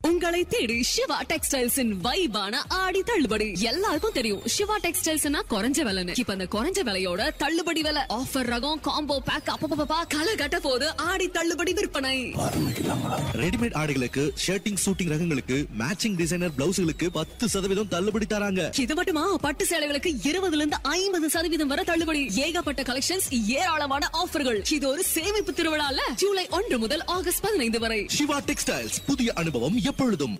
உங்களை தேடி சிவா டெக்ஸ்டைல்ஸின் வைபான ஆடி தள்ளுபடி எல்லாருக்கும் தெரியும் சிவா டெக்ஸ்டைல்ஸ்னா குறைஞ்ச விலைன்னு இப்ப அந்த குறைஞ்ச விலையோட தள்ளுபடி விலை ஆஃபர் ரகம் காம்போ பேக் அப்பப்பா களை கட்ட போது ஆடி தள்ளுபடி விற்பனை ரெடிமேட் ஆடைகளுக்கு ஷர்ட்டிங் சூட்டிங் ரகங்களுக்கு மேட்சிங் டிசைனர் பிளவுஸ்களுக்கு பத்து சதவீதம் தள்ளுபடி தராங்க இது மட்டுமா பட்டு சேலைகளுக்கு இருபதுல இருந்து ஐம்பது சதவீதம் வரை தள்ளுபடி ஏகப்பட்ட கலெக்ஷன்ஸ் ஏராளமான ஆஃபர்கள் இது ஒரு சேமிப்பு திருவிழால ஜூலை ஒன்று முதல் ஆகஸ்ட் பதினைந்து வரை சிவா டெக்ஸ்டைல்ஸ் புதிய அனுபவம் எப்பொழுதும்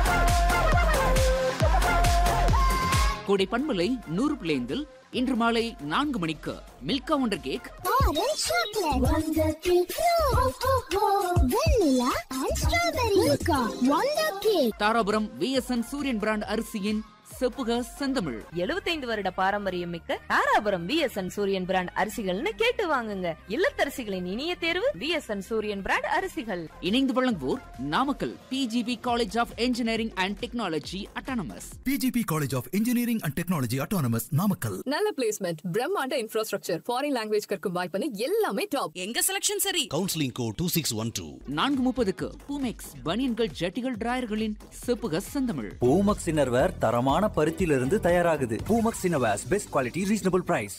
கோடை பண்பலை நூறு பிளேந்தில் இன்று மாலை நான்கு மணிக்கு Milka wonder cake Orange chocolate, Wonder Cake, Vanilla and Strawberry, Milka, Wonder Cake. Dharapuram VSN Suriyan brand அரிசியின் செப்புக செந்தமிழ் 75 வருட பாரம்பரியம் மிக்க தாராபுரம் விஎஸ்என் சூரியன் பிராண்ட் அரிசிகள்னு கேட்டு வாங்குங்க இல்லத்தரசிகளின் இனிய தேர்வு விஎஸ்என் சூரியன் பிராண்ட் அரிசிகள் இணைந்து வழங்குவோர் Namakkal PGP college of engineering and technology autonomous PGP College of Engineering and Technology Autonomous Namakkal. நல்ல பிளேஸ்மெண்ட் பிரம்மாண்ட இன்ஃப்ராஸ்ட்ரக்சர் ஃபாரின் லாங்குவேஜ் கற்கும் வாய்ப்புன்னு எல்லாமே டாப் எங்க செலக்ஷன் சரி counselling code two six one two நான்கு முப்பதுக்கு பூமெக்ஸ் பனியன்கள் ஜட்டிகள் டிராயர்களின் செப்புக செந்தமிழ் பூமக்ஸ் இன்னர்வேர் தரமான பருத்தியிலிருந்து தயாராகுது Poomex innerwears best quality reasonable price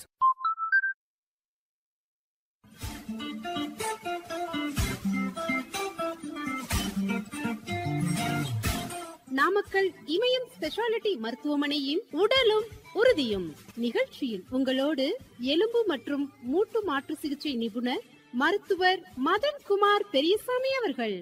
Namakkal Imayam speciality மருத்துவமனையின் உடலும் உறுதியும் நிகழ்ச்சியில் உங்களோடு எலும்பு மற்றும் மூட்டு மாற்று சிகிச்சை நிபுணர் மருத்துவர் மதன் குமார் பெரியசாமி அவர்கள்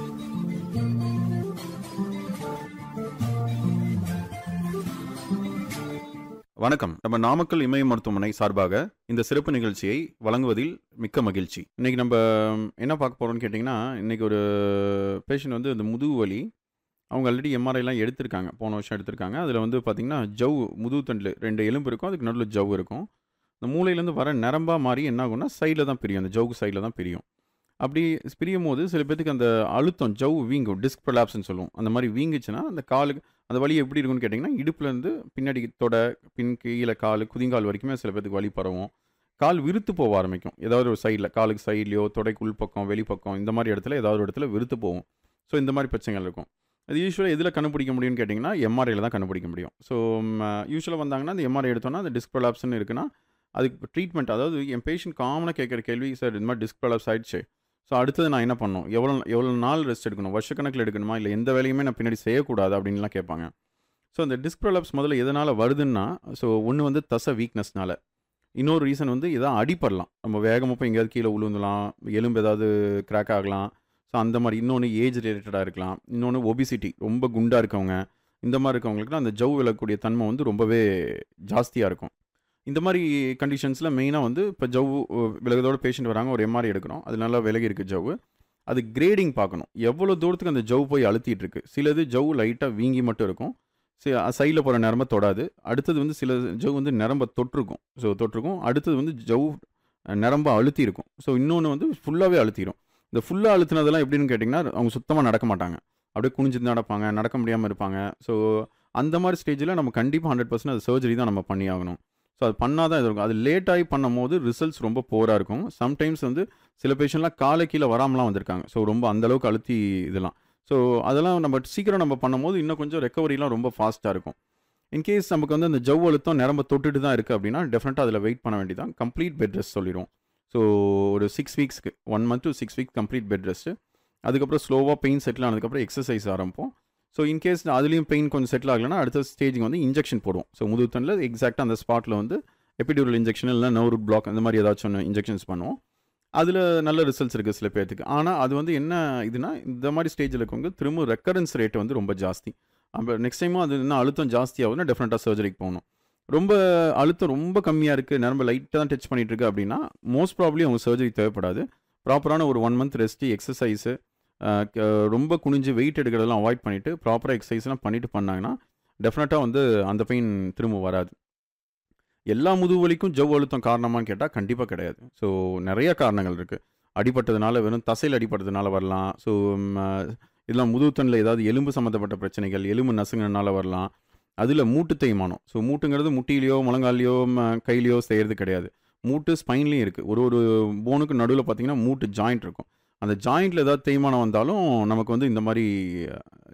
வணக்கம் நம்ம நாமக்கல் இமய மருத்துவமனை சார்பாக இந்த சிறப்பு நிகழ்ச்சியை வழங்குவதில் மிக்க மகிழ்ச்சி இன்னைக்கு நம்ம என்ன பார்க்க போறோம்னு கேட்டிங்கன்னா இன்னைக்கு ஒரு பேஷண்ட் வந்து இந்த முதுகு வலி அவங்க ஆல்ரெடி எம்ஆர்ஐலாம் எடுத்திருக்காங்க போன வருஷம் எடுத்திருக்காங்க அதில் வந்து பார்த்திங்கன்னா ஜவ் முதுகு தண்டில் ரெண்டு எலும்பு இருக்கும் அதுக்கு நடுவில் ஜவ் இருக்கும் இந்த மூளையிலேருந்து வர நரம்பாக மாறி என்ன ஆகும்னா சைடில் தான் பிரியும் அந்த ஜவ்வு சைடில் தான் பிரியும் அப்படி பிரியும் போது சில பேத்துக்கு அந்த அழுத்தம் ஜவ் வீங்கும் டிஸ்க் ப்ரலாப்ஸ்னு சொல்லுவோம் அந்த மாதிரி வீங்குச்சுன்னா அந்த காலுக்கு அந்த வலி எப்படி இருக்கும்னு கேட்டிங்கன்னா இடுப்புலேருந்து பின்னாடி தொட பின் கீழே கால் குதிங்கால் வரைக்குமே சில பேத்துக்கு வலி பரவும் கால் விருத்து போக ஆரம்பிக்கும் ஏதாவது ஒரு சைடில் காலுக்கு சைட்லையோ தொடைக்கு உள்பக்கம் வெளிப்பக்கம் இந்த மாதிரி இடத்துல ஏதாவது ஒரு இடத்துல விருத்து போகும் ஸோ இந்த மாதிரி பிரச்சனைகள் இருக்கும் அது யூஸ்வலாக எதில் கண்டுபிடிக்க முடியும்னு கேட்டிங்கன்னா எம்ஆர்ஐயில் தான் கண்டுபிடிக்க முடியும் ஸோ யூஸ்வலாக வந்தாங்கன்னா அந்த எம்ஆர்ஐ எடுத்தோன்னா அந்த டிஸ்க் ப்ரலாப்ஸ்னு இருக்குன்னா அதுக்கு ட்ரீட்மெண்ட் அதாவது என் பேஷண்ட் காமனாக கேட்குற கேள்வி சார் இந்த மாதிரி டிஸ்க் ப்ரலாப்ஸ் ஆயிடுச்சு ஸோ அடுத்தது நான் என்ன பண்ணணும் எவ்வளோ எவ்வளோ நாள் ரெஸ்ட் எடுக்கணும் வருஷக்கணக்கில் எடுக்கணுமா இல்லை எந்த வேலையுமே நான் பின்னாடி செய்யக்கூடாது அப்படின்லாம் கேட்பாங்க ஸோ அந்த டிஸ்க் ப்ரலாப்ஸ் முதல்ல எதனால் வருதுன்னா ஸோ ஒன்று வந்து தசை வீக்னஸ்னால இன்னொரு ரீசன் வந்து இதான் அடிப்படலாம் நம்ம வேகமாக போய் எங்கேயாவது கீழே விழுந்துலாம் எலும்பு ஏதாவது கிராக் ஆகலாம் ஸோ அந்த மாதிரி இன்னொன்று ஏஜ் ரிலேட்டடாக இருக்கலாம் இன்னொன்று ஒபிசிட்டி ரொம்ப குண்டாக இருக்கவங்க இந்த மாதிரி இருக்கவங்களுக்கு அந்த ஜவ் விழக்கூடிய தன்மை வந்து ரொம்பவே ஜாஸ்தியாக இருக்கும் இந்த மாதிரி கண்டிஷன்ஸில் மெயினாக வந்து இப்போ ஜவ் விலகதோட பேஷண்ட் வராங்க ஒரு எம்ஆர்ஐ எடுக்கிறோம் அது நல்லா விலகி இருக்குது ஜவ்வு அது கிரேடிங் பார்க்கணும் எவ்வளோ தூரத்துக்கு அந்த ஜவ் போய் அழுத்திட்டு இருக்கு சிலது ஜவ் லைட்டாக வீங்கி மட்டும் இருக்கும் சைடில் போகிற நரம்ப தொடாது அடுத்தது வந்து சில ஜவ் வந்து நரம்ப தொட்டிருக்கும் ஸோ தொட்டிருக்கும் அடுத்தது வந்து ஜவ் நரம்ப அழுத்தி இருக்கும் ஸோ இன்னொன்று வந்து ஃபுல்லாகவே அழுத்திடும் இந்த ஃபுல்லாக அழுத்தினதெல்லாம் எப்படின்னு கேட்டிங்கன்னா அவங்க சுத்தமாக நடக்க மாட்டாங்க அப்படியே குனிஞ்சு நடப்பாங்க நடக்க முடியாமல் இருப்பாங்க ஸோ அந்த மாதிரி ஸ்டேஜில் நம்ம கண்டிப்பாக ஹண்ட்ரட் பர்சன்ட் அது சர்ஜரி தான் நம்ம பண்ணி ஆகணும் ஸோ அது பண்ணால் தான் இது இருக்கும் அது லேட் ஆகி பண்ணும் போது ரிசல்ட்ஸ் ரொம்ப போராக இருக்கும் சம்டைம்ஸ் வந்து சில பேஷண்ட்லாம் காலை கீழே வராமலாம் வந்திருக்காங்க ஸோ ரொம்ப அந்தளவுக்கு அழுத்தி இதெல்லாம் ஸோ அதெல்லாம் நம்ம சீக்கிரம் நம்ம பண்ணும்போது இன்னும் கொஞ்சம் ரெக்கவரிலாம் ரொம்ப ஃபாஸ்ட்டாக இருக்கும் இன்கேஸ் நமக்கு வந்து அந்த ஜவ் அழுத்தம் நிரம்ப தொட்டுட்டு தான் இருக்குது அப்படின்னா டெஃபினட்டாக அதில் வெயிட் பண்ண வேண்டியதான் கம்ப்ளீட் பெட் ரெஸ்ட் சொல்லிடும் ஸோ ஒரு சிக்ஸ் வீக்ஸ்க்கு one month to six weeks complete bed rest அதுக்கப்புறம் ஸ்லோவாக பெயின் செட்டில் ஆனதுக்கப்புறம் எக்ஸசைஸ் ஆரம்பிப்போம் ஸோ இன்கேஸ் அதுலேயும் பெயின் கொஞ்சம் செட்டில் ஆகலைன்னா அடுத்த ஸ்டேஜிங் வந்து இன்ஜெக்ஷன் போடுவோம் ஸோ முதுகுத்தனில் எக்ஸாக்டாக அந்த ஸ்பாட்டில் வந்து எபிடியூரல் இன்ஜெக்ஷன் இல்லை நர்வ் பிளாக் அந்த மாதிரி ஏதாச்சும் ஒன்று இன்ஜெக்ஷன்ஸ் பண்ணுவோம் அதில் நல்ல ரிசல்ட்ஸ் இருக்குது சில பேர்த்துக்கு ஆனால் அது வந்து என்ன இதுனா இந்த மாதிரி ஸ்டேஜில் இருக்கவங்க திரும்ப ரெக்கரன்ஸ் ரேட் வந்து ரொம்ப ஜாஸ்தி அப்போ நெக்ஸ்ட் டைமும் அது என்ன அழுத்தம் ஜாஸ்தி ஆகுதுன்னா டெஃபினட்டாக சர்ஜரிக்கு போகணும் ரொம்ப அழுத்தம் ரொம்ப கம்மியாக இருக்குது நரம்பு லைட்டாக தான் டச் பண்ணிட்டு இருக்கு அப்படின்னா மோஸ்ட் ப்ராப்ளி அவங்க சர்ஜரி தேவைப்படாது ப்ராப்பரான ஒரு ஒன் மந்த் ரெஸ்ட்டு எக்ஸசைஸு ரொம்ப குனிஞ்சு வெயிட் எடுக்கிறதெல்லாம் அவாய்ட் பண்ணிவிட்டு ப்ராப்பராக எக்ஸசைஸ்லாம் பண்ணிட்டு பண்ணாங்கன்னா டெஃபினட்டாக வந்து அந்த பெயின் திரும்ப வராது எல்லா முதுகு வலிக்கும் ஜவ் அழுத்தம் காரணமான்னு கேட்டால் கண்டிப்பாக கிடையாது ஸோ நிறைய காரணங்கள் இருக்குது அடிபட்டதுனால வெறும் தசையில் அடிபட்டதுனால வரலாம் ஸோ இதெல்லாம் முதுகுத்தனில் ஏதாவது எலும்பு சம்மந்தப்பட்ட பிரச்சனைகள் எலும்பு நசுங்கினால வரலாம் அதில் மூட்டு தேய்மானம் ஸோ மூட்டுங்கிறது முட்டிலையோ முழங்காலையோ கையிலையோ செய்கிறது கிடையாது மூட்டு ஸ்பைன்லேயும் இருக்குது ஒரு ஒரு போனுக்கு நடுவில் பார்த்தீங்கன்னா மூட்டு ஜாயிண்ட் இருக்கும் அந்த ஜாயிண்ட்டில் ஏதாவது தேய்மானம் வந்தாலும் நமக்கு வந்து இந்த மாதிரி